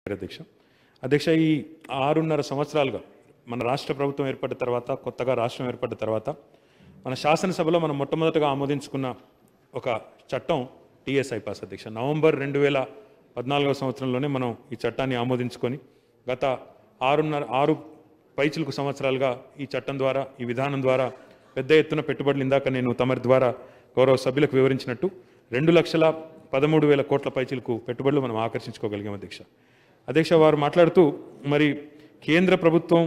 అధ్యక్ష అధ్యక్ష ఈ ఆరున్నర సంవత్సరాలుగా మన రాష్ట్ర ప్రభుత్వం ఏర్పడిన తర్వాత కొత్తగా రాష్ట్రం ఏర్పడిన తర్వాత మన శాసనసభలో మనం మొట్టమొదటగా ఆమోదించుకున్న ఒక చట్టం టీఎస్ఐ పాస్ అధ్యక్ష నవంబర్ రెండు వేల పద్నాలుగవ సంవత్సరంలోనే మనం ఈ చట్టాన్ని ఆమోదించుకొని గత ఆరున్నర ఆరు పైచులకు సంవత్సరాలుగా ఈ చట్టం ద్వారా ఈ విధానం ద్వారా పెద్ద ఎత్తున పెట్టుబడులు ఇందాక నేను తమరి ద్వారా గౌరవ సభ్యులకు వివరించినట్టు రెండు లక్షల పదమూడు వేల కోట్ల పైచిలకు పెట్టుబడులు మనం ఆకర్షించుకోగలిగాం అధ్యక్ష అధ్యక్ష వారు మాట్లాడుతూ మరి కేంద్ర ప్రభుత్వం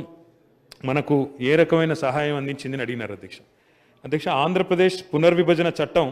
మనకు ఏ రకమైన సహాయం అందించిందని అడిగినారు అధ్యక్ష అధ్యక్ష ఆంధ్రప్రదేశ్ పునర్విభజన చట్టం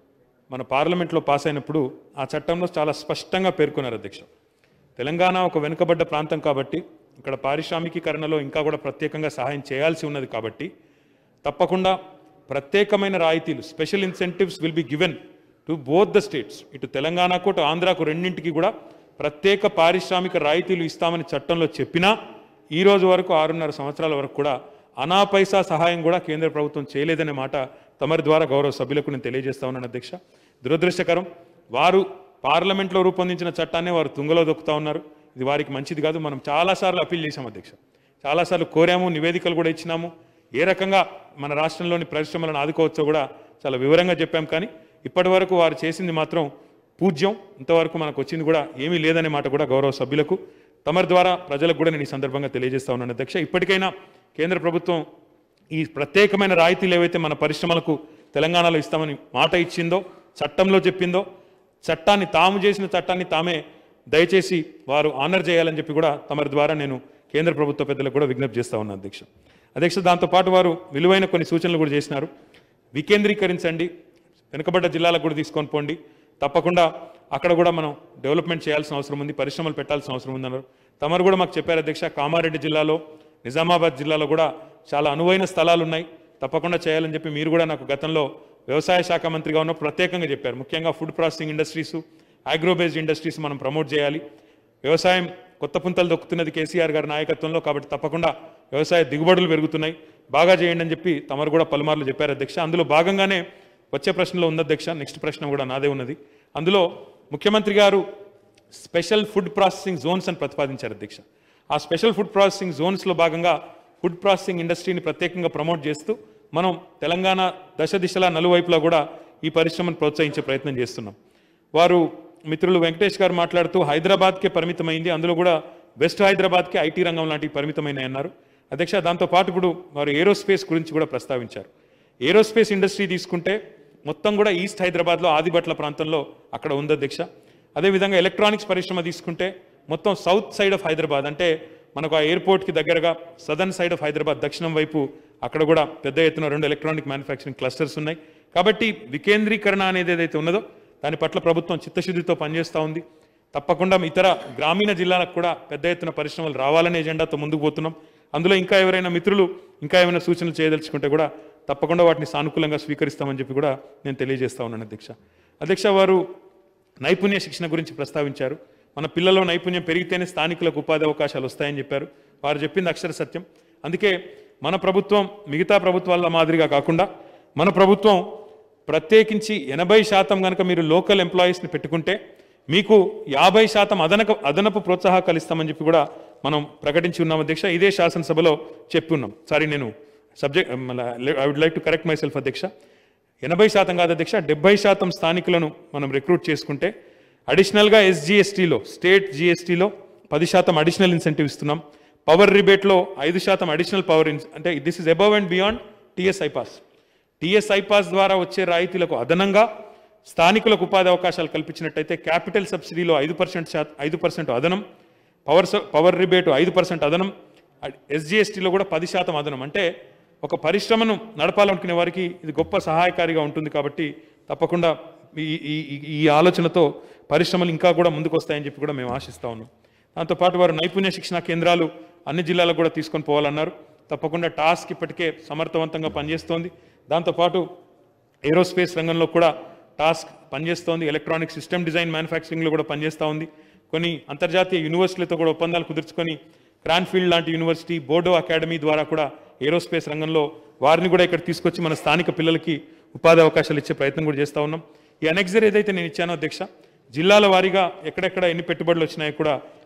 మన పార్లమెంట్లో పాస్ అయినప్పుడు ఆ చట్టంలో చాలా స్పష్టంగా పేర్కొన్నారు అధ్యక్ష తెలంగాణ ఒక వెనుకబడ్డ ప్రాంతం కాబట్టి ఇక్కడ పారిశ్రామికీకరణలో ఇంకా కూడా ప్రత్యేకంగా సహాయం చేయాల్సి ఉన్నది కాబట్టి తప్పకుండా ప్రత్యేకమైన రాయితీలు special incentives will be given to both the states ఇటు తెలంగాణకు అటు ఆంధ్రాకు రెండింటికి కూడా ప్రత్యేక పారిశ్రామిక రాయితీలు ఇస్తామని చట్టంలో చెప్పినా ఈ రోజు వరకు ఆరున్నర సంవత్సరాల వరకు కూడా అనా పైసా సహాయం కూడా కేంద్ర ప్రభుత్వం చేయలేదనే మాట తమరి ద్వారా గౌరవ సభ్యులకు నేను తెలియజేస్తా ఉన్నాను అధ్యక్ష దురదృష్టకరం వారు పార్లమెంట్లో రూపొందించిన చట్టాన్ని వారు తుంగలో దొక్కుతా ఉన్నారు ఇది వారికి మంచిది కాదు మనం చాలాసార్లు అప్పీల్ చేశాం అధ్యక్ష చాలాసార్లు కోరాము నివేదికలు కూడా ఇచ్చినాము ఏ రకంగా మన రాష్ట్రంలోని పరిశ్రమలను ఆదుకోవచ్చో కూడా చాలా వివరంగా చెప్పాం కానీ ఇప్పటి వరకు వారు చేసింది మాత్రం పూజ్యం ఇంతవరకు మనకు వచ్చింది కూడా ఏమీ లేదనే మాట కూడా గౌరవ సభ్యులకు తమరి ద్వారా ప్రజలకు కూడా నేను ఈ సందర్భంగా తెలియజేస్తా ఉన్నాను అధ్యక్ష ఇప్పటికైనా కేంద్ర ప్రభుత్వం ఈ ప్రత్యేకమైన రాయితీలు ఏవైతే మన పరిశ్రమలకు తెలంగాణలో ఇస్తామని మాట ఇచ్చిందో చట్టంలో చెప్పిందో చట్టాన్ని తాము చేసిన చట్టాన్ని తామే దయచేసి వారు ఆనర్ చేయాలని చెప్పి కూడా తమరి ద్వారా నేను కేంద్ర ప్రభుత్వ పెద్దలకు కూడా విజ్ఞప్తి చేస్తా ఉన్నాను అధ్యక్ష అధ్యక్ష దాంతోపాటు వారు విలువైన కొన్ని సూచనలు కూడా చేసినారు వికేంద్రీకరించండి వెనుకబడ్డ జిల్లాలకు కూడా తీసుకొని పోండి తప్పకుండా అక్కడ కూడా మనం డెవలప్మెంట్ చేయాల్సిన అవసరం ఉంది పరిశ్రమలు పెట్టాల్సిన అవసరం ఉందన్నారు తమరు కూడా మాకు చెప్పారు అధ్యక్ష కామారెడ్డి జిల్లాలో నిజామాబాద్ జిల్లాలో కూడా చాలా అనువైన స్థలాలు ఉన్నాయి తప్పకుండా చేయాలని చెప్పి మీరు కూడా నాకు గతంలో వ్యవసాయ శాఖ మంత్రిగా ఉన్నప్పుడు ప్రత్యేకంగా చెప్పారు ముఖ్యంగా food processing industries agro based industries మనం ప్రమోట్ చేయాలి వ్యవసాయం కొత్త పుంతలు దొక్కుతున్నది కేసీఆర్ గారి నాయకత్వంలో కాబట్టి తప్పకుండా వ్యవసాయ దిగుబడులు పెరుగుతున్నాయి బాగా చేయండి అని చెప్పి తమరు కూడా పలుమార్లు చెప్పారు అధ్యక్ష అందులో భాగంగానే వచ్చే ప్రశ్నలో ఉంది అధ్యక్ష నెక్స్ట్ ప్రశ్న కూడా నాదే ఉన్నది అందులో ముఖ్యమంత్రి గారు స్పెషల్ ఫుడ్ ప్రాసెసింగ్ జోన్స్ అని ప్రతిపాదించారు అధ్యక్ష ఆ స్పెషల్ ఫుడ్ ప్రాసెసింగ్ జోన్స్లో భాగంగా ఫుడ్ ప్రాసెసింగ్ ఇండస్ట్రీని ప్రత్యేకంగా ప్రమోట్ చేస్తూ మనం తెలంగాణ దశ దిశలా నలువైపులా కూడా ఈ పరిశ్రమను ప్రోత్సహించే ప్రయత్నం చేస్తున్నాం వారు మిత్రులు వెంకటేష్ గారు మాట్లాడుతూ హైదరాబాద్కే పరిమితమైంది అందులో కూడా వెస్ట్ హైదరాబాద్కి ఐటీ రంగం లాంటివి పరిమితమైనాయి అన్నారు అధ్యక్ష దాంతోపాటు ఇప్పుడు వారు ఏరోస్పేస్ గురించి కూడా ప్రస్తావించారు ఏరోస్పేస్ ఇండస్ట్రీ తీసుకుంటే మొత్తం కూడా ఈస్ట్ హైదరాబాద్లో ఆదిబట్ల ప్రాంతంలో అక్కడ ఉంది అధ్యక్ష అదేవిధంగా ఎలక్ట్రానిక్స్ పరిశ్రమ తీసుకుంటే మొత్తం సౌత్ సైడ్ ఆఫ్ హైదరాబాద్ అంటే మనకు ఆ ఎయిర్పోర్ట్కి దగ్గరగా సదర్న్ సైడ్ ఆఫ్ హైదరాబాద్ దక్షిణం వైపు అక్కడ కూడా పెద్ద ఎత్తున రెండు ఎలక్ట్రానిక్ మ్యానుఫ్యాక్చరింగ్ క్లస్టర్స్ ఉన్నాయి కాబట్టి వికేంద్రీకరణ అనేది ఏదైతే ఉన్నదో దాని పట్ల ప్రభుత్వం చిత్తశుద్ధితో పనిచేస్తూ ఉంది తప్పకుండా ఇతర గ్రామీణ జిల్లాలకు కూడా పెద్ద ఎత్తున పరిశ్రమలు రావాలనే ఎజెండాతో ముందుకు పోతున్నాం అందులో ఇంకా ఎవరైనా మిత్రులు ఇంకా ఏమైనా సూచనలు చేయదలుచుకుంటే కూడా తప్పకుండా వాటిని సానుకూలంగా స్వీకరిస్తామని చెప్పి కూడా నేను తెలియజేస్తా ఉన్నాను అధ్యక్ష అధ్యక్ష వారు నైపుణ్య శిక్షణ గురించి ప్రస్తావించారు మన పిల్లల్లో నైపుణ్యం పెరిగితేనే స్థానికులకు ఉపాధి అవకాశాలు వస్తాయని చెప్పారు వారు చెప్పింది అక్షర సత్యం అందుకే మన ప్రభుత్వం మిగతా ప్రభుత్వాల మాదిరిగా కాకుండా మన ప్రభుత్వం ప్రత్యేకించి ఎనభై శాతం కనుక మీరు లోకల్ ఎంప్లాయీస్ని పెట్టుకుంటే మీకు యాభై శాతం అదనక అదనపు ప్రోత్సాహకాలు ఇస్తామని చెప్పి కూడా మనం ప్రకటించి ఉన్నాం అధ్యక్ష ఇదే శాసనసభలో చెప్పి ఉన్నాం సారీ నేను subject I would like to correct myself అధ్యక్ష ఎనభై శాతం కాదు అధ్యక్ష డెబ్బై శాతం స్థానికులను మనం రిక్రూట్ చేసుకుంటే అడిషనల్గా ఎస్జిఎస్టీలో స్టేట్ జిఎస్టీలో పది శాతం అడిషనల్ ఇన్సెంటివ్ ఇస్తున్నాం పవర్ రిబేట్లో ఐదు శాతం అడిషనల్ పవర్ ఇన్స్ అంటే this is above and beyond TSI pass TSI pass ద్వారా వచ్చే రాయితీలకు అదనంగా స్థానికులకు ఉపాధి అవకాశాలు కల్పించినట్టయితే క్యాపిటల్ సబ్సిడీలో ఐదు పర్సెంట్ శాతం ఐదు పర్సెంట్ అదనం పవర్ స- పవర్ రిబేటు ఐదు పర్సెంట్ అదనం ఎస్జిఎస్టీలో కూడా పది శాతం అదనం అంటే ఒక పరిశ్రమను నడపాలనుకునే వారికి ఇది గొప్ప సహాయకారిగా ఉంటుంది కాబట్టి తప్పకుండా ఈ ఈ ఈ- ఈ ఆలోచనతో పరిశ్రమలు ఇంకా కూడా ముందుకు వస్తాయని చెప్పి కూడా మేము ఆశిస్తా ఉన్నాం దాంతోపాటు వారు నైపుణ్య శిక్షణ కేంద్రాలు అన్ని జిల్లాలకు కూడా తీసుకొని పోవాలన్నారు తప్పకుండా టాస్క్ ఇప్పటికే సమర్థవంతంగా పనిచేస్తోంది దాంతోపాటు ఏరోస్పేస్ రంగంలో కూడా టాస్క్ పనిచేస్తోంది ఎలక్ట్రానిక్ సిస్టమ్ డిజైన్ మ్యానుఫ్యాక్చరింగ్లో కూడా పనిచేస్తూ ఉంది కొన్ని అంతర్జాతీయ యూనివర్సిటీలతో కూడా ఒప్పందాలు కుదుర్చుకొని క్రాన్ఫీల్డ్ లాంటి యూనివర్సిటీ బోర్డో అకాడమీ ద్వారా కూడా ఏరోస్పేస్ రంగంలో వారిని కూడా ఇక్కడ తీసుకొచ్చి మన స్థానిక పిల్లలకి ఉపాధి అవకాశాలు ఇచ్చే ప్రయత్నం కూడా చేస్తూ ఉన్నాం ఈ అనెక్సర్ ఏదైతే నేను ఇచ్చానో అధ్యక్ష జిల్లాల వారీగా ఎక్కడెక్కడ ఎన్ని పెట్టుబడులు వచ్చినాయో కూడా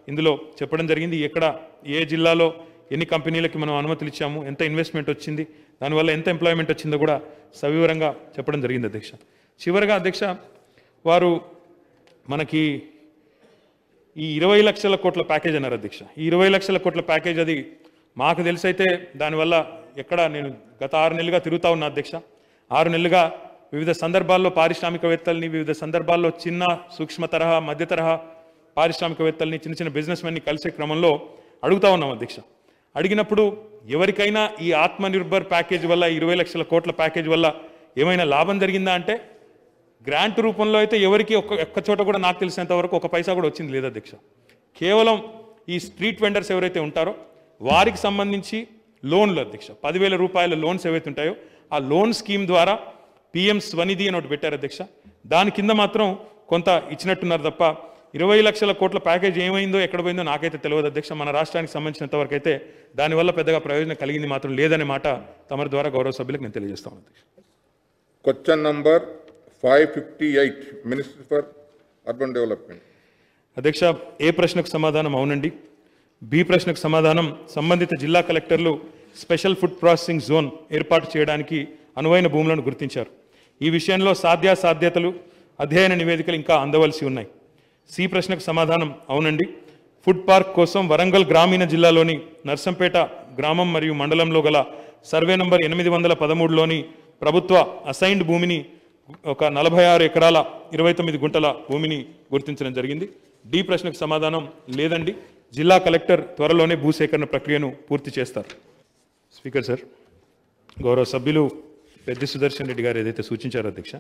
ఇందులో చెప్పడం జరిగింది ఎక్కడ ఏ జిల్లాలో ఎన్ని కంపెనీలకి మనం అనుమతులు ఇచ్చాము ఎంత ఇన్వెస్ట్మెంట్ వచ్చింది దానివల్ల ఎంత ఎంప్లాయ్మెంట్ వచ్చిందో కూడా సవివరంగా చెప్పడం జరిగింది అధ్యక్ష చివరగా అధ్యక్ష వారు మనకి ఈ ఇరవై లక్షల కోట్ల ప్యాకేజ్ అన్నారు అధ్యక్ష ఈ ఇరవై లక్షల కోట్ల ప్యాకేజ్ అది మాకు తెలిసైతే దానివల్ల ఎక్కడ నేను గత ఆరు నెలలుగా తిరుగుతా ఉన్నా అధ్యక్ష ఆరు నెలలుగా వివిధ సందర్భాల్లో పారిశ్రామికవేత్తల్ని వివిధ సందర్భాల్లో చిన్న సూక్ష్మ తరహా మధ్య తరహా పారిశ్రామికవేత్తల్ని చిన్న చిన్న బిజినెస్ మెన్ని కలిసే క్రమంలో అడుగుతా ఉన్నాం అధ్యక్ష అడిగినప్పుడు ఎవరికైనా ఈ ఆత్మనిర్భర్ ప్యాకేజ్ వల్ల ఇరవై లక్షల కోట్ల ప్యాకేజ్ వల్ల ఏమైనా లాభం జరిగిందా అంటే గ్రాంట్ రూపంలో అయితే ఎవరికి ఒక్క ఒక్క చోట కూడా నాకు తెలిసినంత వరకు ఒక పైసా కూడా వచ్చింది లేదు అధ్యక్ష కేవలం ఈ స్ట్రీట్ వెండర్స్ ఎవరైతే ఉంటారో వారికి సంబంధించి లోన్లు అధ్యక్ష పదివేల రూపాయల లోన్స్ ఏవైతే ఉంటాయో ఆ లోన్ స్కీమ్ ద్వారా పిఎం స్వనిధి అని ఒకటి పెట్టారు అధ్యక్ష దాని కింద మాత్రం కొంత ఇచ్చినట్టున్నారు తప్ప ఇరవై లక్షల కోట్ల ప్యాకేజ్ ఏమైందో ఎక్కడ పోయిందో నాకైతే తెలియదు అధ్యక్ష మన రాష్ట్రానికి సంబంధించినంత వరకు అయితే దానివల్ల పెద్దగా ప్రయోజనం కలిగింది మాత్రం లేదనే మాట తమరి ద్వారా గౌరవ సభ్యులకు నేను తెలియజేస్తాను అధ్యక్ష Question number 558, Minister for Urban Development. అధ్యక్ష ఏ ప్రశ్నకు సమాధానం అవునండి బి ప్రశ్నకు సమాధానం సంబంధిత జిల్లా కలెక్టర్లు స్పెషల్ ఫుడ్ ప్రాసెసింగ్ జోన్ ఏర్పాటు చేయడానికి అనువైన భూములను గుర్తించారు ఈ విషయంలో సాధ్యాసాధ్యతలు అధ్యయన నివేదికలు ఇంకా అందవలసి ఉన్నాయి సి ప్రశ్నకు సమాధానం అవునండి ఫుడ్ పార్క్ కోసం వరంగల్ గ్రామీణ జిల్లాలోని నర్సంపేట గ్రామం మరియు మండలంలో గల సర్వే నంబర్ ఎనిమిది వందల పదమూడులోని ప్రభుత్వ అసైన్డ్ భూమిని ఒక నలభై ఆరు ఎకరాల ఇరవై తొమ్మిది గుంటల భూమిని గుర్తించడం జరిగింది డి ప్రశ్నకు సమాధానం లేదండి జిల్లా కలెక్టర్ త్వరలోనే భూసేకరణ ప్రక్రియను పూర్తి చేస్తారు స్పీకర్ సార్ గౌరవ సభ్యులు పెద్ది సుదర్శన్ రెడ్డి గారు ఏదైతే సూచించారో అధ్యక్ష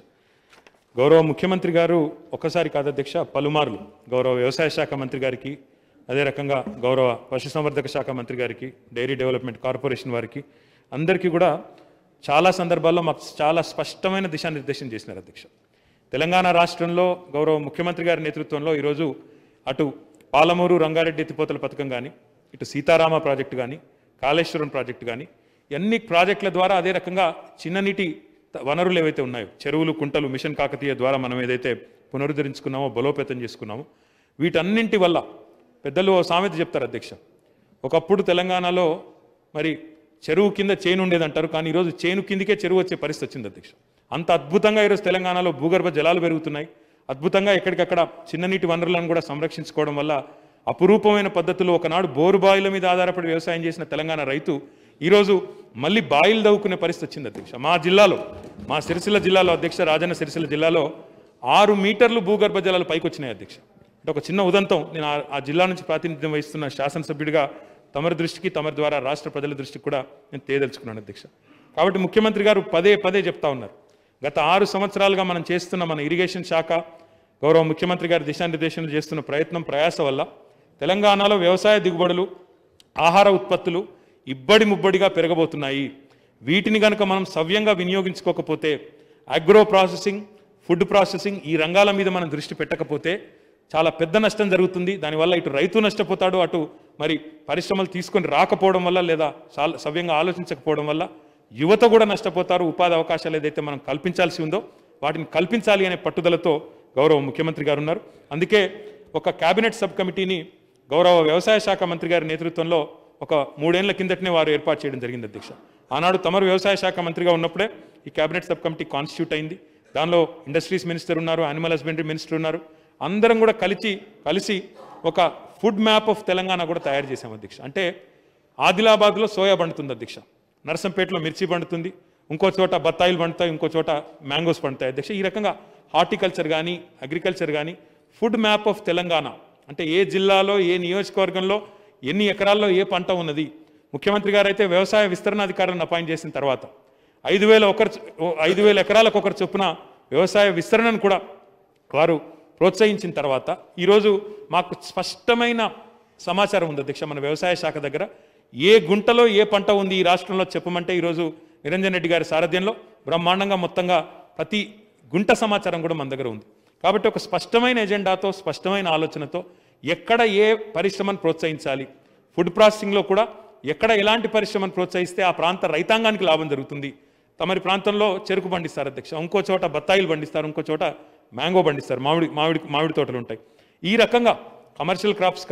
గౌరవ ముఖ్యమంత్రి గారు ఒక్కసారి కాదు అధ్యక్ష పలుమార్లు గౌరవ వ్యవసాయ శాఖ మంత్రి గారికి అదే రకంగా గౌరవ పశుసంవర్ధక శాఖ మంత్రి గారికి డైరీ డెవలప్మెంట్ కార్పొరేషన్ వారికి అందరికీ కూడా చాలా సందర్భాల్లో మాకు చాలా స్పష్టమైన దిశానిర్దేశం చేసినారు అధ్యక్ష తెలంగాణ రాష్ట్రంలో గౌరవ ముఖ్యమంత్రి గారి నేతృత్వంలో ఈరోజు అటు పాలమూరు రంగారెడ్డి ఎత్తిపోతల పథకం కానీ ఇటు సీతారామ ప్రాజెక్టు కానీ కాళేశ్వరం ప్రాజెక్టు కానీ అన్ని ప్రాజెక్టుల ద్వారా అదే రకంగా చిన్ననీటి త- వనరులు ఏవైతే ఉన్నాయో చెరువులు కుంటలు మిషన్ కాకతీయ ద్వారా మనం ఏదైతే పునరుద్ధరించుకున్నామో బలోపేతం చేసుకున్నామో వీటన్నింటి వల్ల పెద్దలు ఓ సామెత చెప్తారు అధ్యక్ష ఒకప్పుడు తెలంగాణలో మరి చెరువు కింద చేను ఉండేదంటారు కానీ ఈరోజు చేను కిందికే చెరువు వచ్చే పరిస్థితి వచ్చింది అధ్యక్ష అంత అద్భుతంగా ఈరోజు తెలంగాణలో భూగర్భ జలాలు పెరుగుతున్నాయి అద్భుతంగా ఎక్కడికక్కడ చిన్ననీటి వనరులను కూడా సంరక్షించుకోవడం వల్ల అపురూపమైన పద్ధతిలో ఒకనాడు బోరు బావిల మీద ఆధారపడి వ్యవసాయం చేసిన తెలంగాణ రైతు ఈరోజు మళ్ళీ బాయిలు దవ్వుకునే పరిస్థితి వచ్చింది అధ్యక్ష మా జిల్లాలో మా సిరిసిల్ల జిల్లాలో అధ్యక్ష రాజన్న సిరిసిల్ల జిల్లాలో ఆరు మీటర్లు భూగర్భ జలాలు పైకి వచ్చినాయి అధ్యక్ష అంటే ఒక చిన్న ఉదంతం నేను ఆ- ఆ జిల్లా నుంచి ప్రాతినిధ్యం వహిస్తున్న శాసనసభ్యుడిగా తమరి దృష్టికి తమరి ద్వారా రాష్ట్ర ప్రజల దృష్టికి కూడా నేను తేదలుచుకున్నాను అధ్యక్ష కాబట్టి ముఖ్యమంత్రి గారు పదే పదే చెప్తా ఉన్నారు గత ఆరు సంవత్సరాలుగా మనం చేస్తున్న మన ఇరిగేషన్ శాఖ గౌరవ ముఖ్యమంత్రి గారి దిశానిర్దేశం చేస్తున్న ప్రయత్నం ప్రయాస వల్ల తెలంగాణలో వ్యవసాయ దిగుబడులు ఆహార ఉత్పత్తులు ఇబ్బడి ముబ్బడిగా పెరగబోతున్నాయి వీటిని కనుక మనం సవ్యంగా వినియోగించుకోకపోతే అగ్రో ప్రాసెసింగ్ ఫుడ్ ప్రాసెసింగ్ ఈ రంగాల మీద మనం దృష్టి పెట్టకపోతే చాలా పెద్ద నష్టం జరుగుతుంది దానివల్ల ఇటు రైతు నష్టపోతాడు అటు మరి పరిశ్రమలు తీసుకొని రాకపోవడం వల్ల లేదా చాలా సవ్యంగా ఆలోచించకపోవడం వల్ల యువత కూడా నష్టపోతారు ఉపాధి అవకాశాలు ఏదైతే మనం కల్పించాల్సి ఉందో వాటిని కల్పించాలి అనే పట్టుదలతో గౌరవ ముఖ్యమంత్రి గారు ఉన్నారు అందుకే ఒక కేబినెట్ సబ్ కమిటీని గౌరవ వ్యవసాయ శాఖ మంత్రి గారి నేతృత్వంలో ఒక మూడేళ్ల కిందటనే వారు ఏర్పాటు చేయడం జరిగింది అధ్యక్ష ఆనాడు తమరు వ్యవసాయ శాఖ మంత్రిగా ఉన్నప్పుడే ఈ కేబినెట్ సబ్ కమిటీ కాన్స్టిట్యూట్ అయింది దానిలో ఇండస్ట్రీస్ మినిస్టర్ ఉన్నారు యానిమల్ హస్బెండరీ మినిస్టర్ ఉన్నారు అందరం కూడా కలిసి కలిసి ఒక ఫుడ్ మ్యాప్ ఆఫ్ తెలంగాణ కూడా తయారు చేశాం అధ్యక్ష అంటే ఆదిలాబాద్లో సోయా పండుతుంది అధ్యక్ష నర్సంపేటలో మిర్చి పండుతుంది ఇంకో చోట బత్తాయిలు పండుతాయి ఇంకో చోట మ్యాంగోస్ పండుతాయి అధ్యక్ష ఈ రకంగా హార్టికల్చర్ కానీ అగ్రికల్చర్ కానీ ఫుడ్ మ్యాప్ ఆఫ్ తెలంగాణ అంటే ఏ జిల్లాలో ఏ నియోజకవర్గంలో ఎన్ని ఎకరాల్లో ఏ పంట ఉన్నది ముఖ్యమంత్రి గారు అయితే వ్యవసాయ విస్తరణాధికారులను అపాయింట్ చేసిన తర్వాత ఐదు వేల ఒకరు ఐదు వేల ఎకరాలకు ఒకరు చొప్పున వ్యవసాయ విస్తరణను కూడా వారు ప్రోత్సహించిన తర్వాత ఈరోజు మాకు స్పష్టమైన సమాచారం ఉంది అధ్యక్ష మన వ్యవసాయ శాఖ దగ్గర ఏ గుంటలో ఏ పంట ఉంది ఈ రాష్ట్రంలో చెప్పమంటే ఈరోజు నిరంజన్ రెడ్డి గారి సారథ్యంలో బ్రహ్మాండంగా మొత్తంగా ప్రతి గుంట సమాచారం కూడా మన దగ్గర ఉంది కాబట్టి ఒక స్పష్టమైన ఎజెండాతో స్పష్టమైన ఆలోచనతో ఎక్కడ ఏ పరిశ్రమను ప్రోత్సహించాలి ఫుడ్ ప్రాసెసింగ్లో కూడా ఎక్కడ ఎలాంటి పరిశ్రమను ప్రోత్సహిస్తే ఆ ప్రాంత రైతాంగానికి లాభం జరుగుతుంది తమరి ప్రాంతంలో చెరుకు పండిస్తారు అధ్యక్ష ఇంకో చోట బత్తాయిలు పండిస్తారు ఇంకో చోట మ్యాంగో పండిస్తారు మామిడి మామిడి మామిడి తోటలు ఉంటాయి ఈ రకంగా కమర్షియల్ క్రాప్స్ కానీ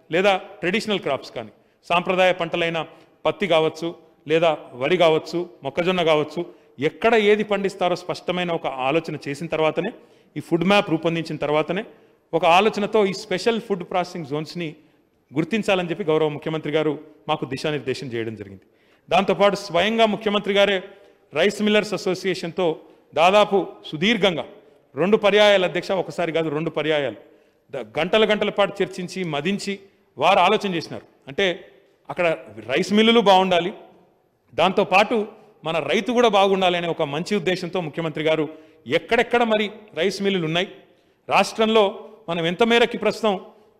లేదా ట్రెడిషనల్ క్రాప్స్ కానీ సాంప్రదాయ పంటలైన పత్తి కావచ్చు లేదా వరి కావచ్చు మొక్కజొన్న కావచ్చు ఎక్కడ ఏది పండిస్తారో స్పష్టమైన ఒక ఆలోచన చేసిన తర్వాతనే ఈ ఫుడ్ మ్యాప్ రూపొందించిన తర్వాతనే ఒక ఆలోచనతో ఈ స్పెషల్ ఫుడ్ ప్రాసెసింగ్ జోన్స్ని గుర్తించాలని చెప్పి గౌరవ ముఖ్యమంత్రి గారు మాకు దిశానిర్దేశం చేయడం జరిగింది దాంతోపాటు స్వయంగా ముఖ్యమంత్రి గారే రైస్ మిల్లర్స్ అసోసియేషన్తో దాదాపు సుదీర్ఘంగా రెండు పర్యాయాల అధ్యక్ష ఒకసారి కాదు రెండు పర్యాయాలు ద- గంటల గంటల పాటు చర్చించి మదించి వారు ఆలోచన చేసినారు అంటే అక్కడ రైస్ మిల్లులు బాగుండాలి దాంతోపాటు మన రైతు కూడా బాగుండాలి అనే ఒక మంచి ఉద్దేశంతో ముఖ్యమంత్రి గారు ఎక్కడెక్కడ మరి రైస్ మిల్లులు ఉన్నాయి రాష్ట్రంలో మనం ఎంత మేరకి ప్రస్తుతం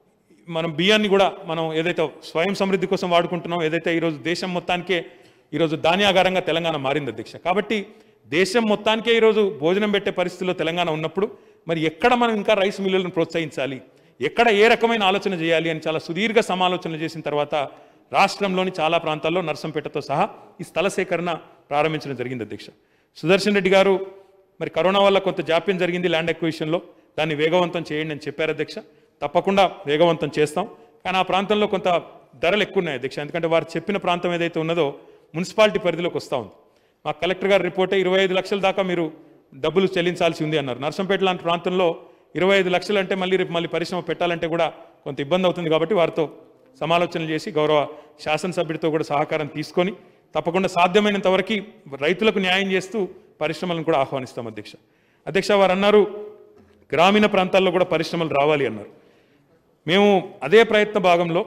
మనం బియ్యాన్ని కూడా మనం ఏదైతే స్వయం సమృద్ధి కోసం వాడుకుంటున్నాం ఏదైతే ఈరోజు దేశం మొత్తానికే ఈరోజు ధాన్యాగారంగా తెలంగాణ మారింది అధ్యక్ష కాబట్టి దేశం మొత్తానికే ఈరోజు భోజనం పెట్టే పరిస్థితిలో తెలంగాణ ఉన్నప్పుడు మరి ఎక్కడ మనం ఇంకా రైస్ మిల్లులను ప్రోత్సహించాలి ఎక్కడ ఏ రకమైన ఆలోచన చేయాలి అని చాలా సుదీర్ఘ సమాలోచనలు చేసిన తర్వాత రాష్ట్రంలోని చాలా ప్రాంతాల్లో నర్సంపేటతో సహా ఈ స్థల సేకరణ ప్రారంభించడం జరిగింది అధ్యక్ష సుదర్శన్ రెడ్డి గారు మరి కరోనా వల్ల కొంత జాప్యం జరిగింది ల్యాండ్ ఎక్విజిషన్లో దాన్ని వేగవంతం చేయండి అని చెప్పారు అధ్యక్ష తప్పకుండా వేగవంతం చేస్తాం కానీ ఆ ప్రాంతంలో కొంత ధరలు ఎక్కువ ఉన్నాయి అధ్యక్ష ఎందుకంటే వారు చెప్పిన ప్రాంతం ఏదైతే ఉన్నదో మున్సిపాలిటీ పరిధిలోకి వస్తూ ఉంది మా కలెక్టర్ గారి రిపోర్టే ఇరవై ఐదు లక్షల దాకా మీరు డబ్బులు చెల్లించాల్సి ఉంది అన్నారు నర్సంపేట లాంటి ప్రాంతంలో ఇరవై ఐదు లక్షలు అంటే మళ్ళీ రేపు మళ్ళీ పరిశ్రమ పెట్టాలంటే కూడా కొంత ఇబ్బంది అవుతుంది కాబట్టి వారితో సమాలోచనలు చేసి గౌరవ శాసనసభ్యుడితో కూడా సహకారం తీసుకొని తప్పకుండా సాధ్యమైనంత వరకు రైతులకు న్యాయం చేస్తూ పరిశ్రమలను కూడా ఆహ్వానిస్తాం అధ్యక్ష అధ్యక్ష వారు అన్నారు గ్రామీణ ప్రాంతాల్లో కూడా పరిశ్రమలు రావాలి అన్నారు మేము అదే ప్రయత్న భాగంలో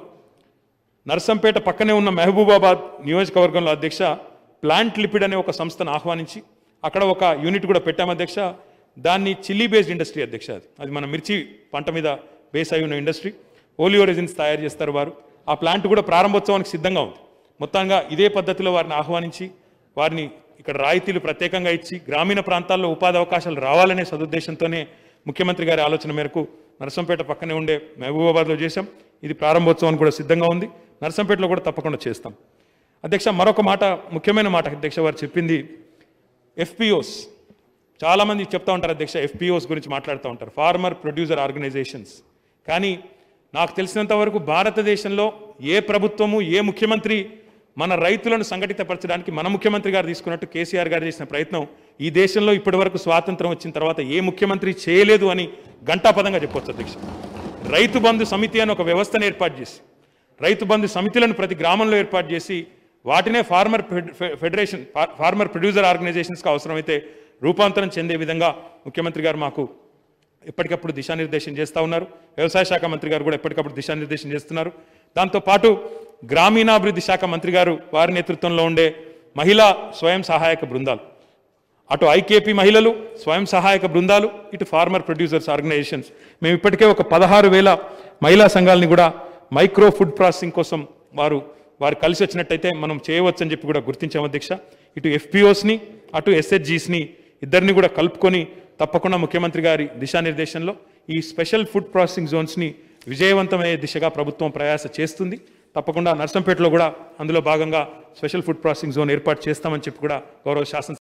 నర్సంపేట పక్కనే ఉన్న మహబూబాబాద్ నియోజకవర్గంలో అధ్యక్ష ప్లాంట్ లిపిడ్ అనే ఒక సంస్థను ఆహ్వానించి అక్కడ ఒక యూనిట్ కూడా పెట్టాము అధ్యక్ష దాన్ని చిల్లీ బేస్డ్ ఇండస్ట్రీ అధ్యక్ష అది అది మన మిర్చి పంట మీద బేస్ అయి ఉన్న ఇండస్ట్రీ ఓలియో రెజిన్స్ తయారు చేస్తారు వారు ఆ ప్లాంట్ కూడా ప్రారంభోత్సవానికి సిద్ధంగా ఉంది మొత్తంగా ఇదే పద్ధతిలో వారిని ఆహ్వానించి వారిని ఇక్కడ రాయితీలు ప్రత్యేకంగా ఇచ్చి గ్రామీణ ప్రాంతాల్లో ఉపాధి అవకాశాలు రావాలనే సదుద్దేశంతోనే ముఖ్యమంత్రి గారి ఆలోచన మేరకు నరసంపేట పక్కనే ఉండే మహబూబాబాద్లో చేశాం ఇది ప్రారంభోత్సవం కూడా సిద్ధంగా ఉంది నరసంపేటలో కూడా తప్పకుండా చేస్తాం అధ్యక్ష మరొక మాట ముఖ్యమైన మాట అధ్యక్ష వారు చెప్పింది ఎఫ్పిఓస్ చాలామంది చెప్తా ఉంటారు అధ్యక్ష ఎఫ్పిఓస్ గురించి మాట్లాడుతూ ఉంటారు ఫార్మర్ ప్రొడ్యూసర్ ఆర్గనైజేషన్స్ కానీ నాకు తెలిసినంత వరకు భారతదేశంలో ఏ ప్రభుత్వము ఏ ముఖ్యమంత్రి మన రైతులను సంఘటితపరచడానికి మన ముఖ్యమంత్రి గారు తీసుకున్నట్టు కేసీఆర్ గారు చేసిన ప్రయత్నం ఈ దేశంలో ఇప్పటివరకు స్వాతంత్రం వచ్చిన తర్వాత ఏ ముఖ్యమంత్రి చేయలేదు అని ఘంటాపదంగా చెప్పొచ్చు అధ్యక్ష రైతు బంధు సమితి అని ఒక వ్యవస్థను ఏర్పాటు చేసి రైతు బంధు సమితులను ప్రతి గ్రామంలో ఏర్పాటు చేసి వాటినే ఫార్మర్ ఫెడ్- ఫె- ఫెడరేషన్ ఫా- ఫార్మర్ ప్రొడ్యూసర్ ఆర్గనైజేషన్స్కి అవసరమైతే రూపాంతరం చెందే విధంగా ముఖ్యమంత్రి గారు మాకు ఎప్పటికప్పుడు దిశానిర్దేశం చేస్తూ ఉన్నారు వ్యవసాయ శాఖ మంత్రి గారు కూడా ఎప్పటికప్పుడు దిశానిర్దేశం చేస్తున్నారు దాంతోపాటు గ్రామీణాభివృద్ధి శాఖ మంత్రి గారు వారి నేతృత్వంలో ఉండే మహిళా స్వయం సహాయక బృందాలు అటు ఐకేపీ మహిళలు స్వయం సహాయక బృందాలు ఇటు ఫార్మర్ ప్రొడ్యూసర్స్ ఆర్గనైజేషన్స్ మేము ఇప్పటికే ఒక పదహారు వేల మహిళా సంఘాలని కూడా మైక్రో ఫుడ్ ప్రాసెసింగ్ కోసం వారు వారు కలిసి వచ్చినట్టయితే మనం చేయవచ్చని చెప్పి కూడా గుర్తించాం అధ్యక్ష ఇటు ఎఫ్పిఓస్ని అటు ఎస్హెచ్జిస్ని ఇద్దరిని కూడా కలుపుకొని తప్పకుండా ముఖ్యమంత్రి గారి దిశానిర్దేశంలో ఈ స్పెషల్ ఫుడ్ ప్రాసెసింగ్ జోన్స్ని విజయవంతమయ్యే దిశగా ప్రభుత్వం ప్రయాస చేస్తుంది తప్పకుండా నర్సంపేటలో కూడా అందులో భాగంగా స్పెషల్ ఫుడ్ ప్రాసెసింగ్ జోన్ ఏర్పాటు చేస్తామని చెప్పి కూడా గౌరవ శాసన